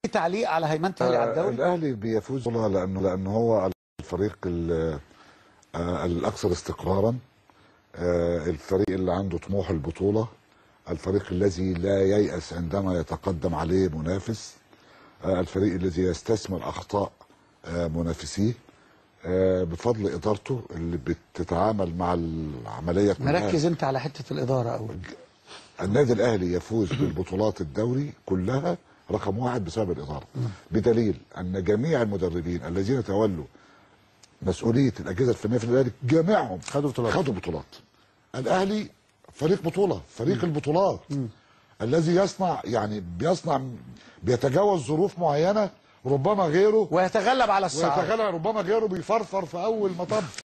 تعليق على هيمنه الاهلي على الدوري الاهلي بيفوز والله لانه لانه هو الفريق ال- آه، الاكثر استقرارا آه، الفريق اللي عنده طموح البطوله الفريق الذي لا ييأس عندما يتقدم عليه منافس آه، الفريق الذي يستثمر اخطاء آه، منافسيه آه، بفضل ادارته اللي بتتعامل مع العمليه كلها مركز انت على حته الاداره قوي النادي الاهلي يفوز بالبطولات الدوري كلها رقم واحد بسبب الاداره بدليل ان جميع المدربين الذين تولوا مسؤوليه الاجهزه الفنيه في الاهلي جميعهم خدوا بطولات. خدوا بطولات الاهلي فريق بطوله فريق البطولات الذي يصنع يعني بيصنع بيتجاوز ظروف معينه ربما غيره ويتغلب على الصعاب ويتغلب ربما غيره بيفرفر في اول مطب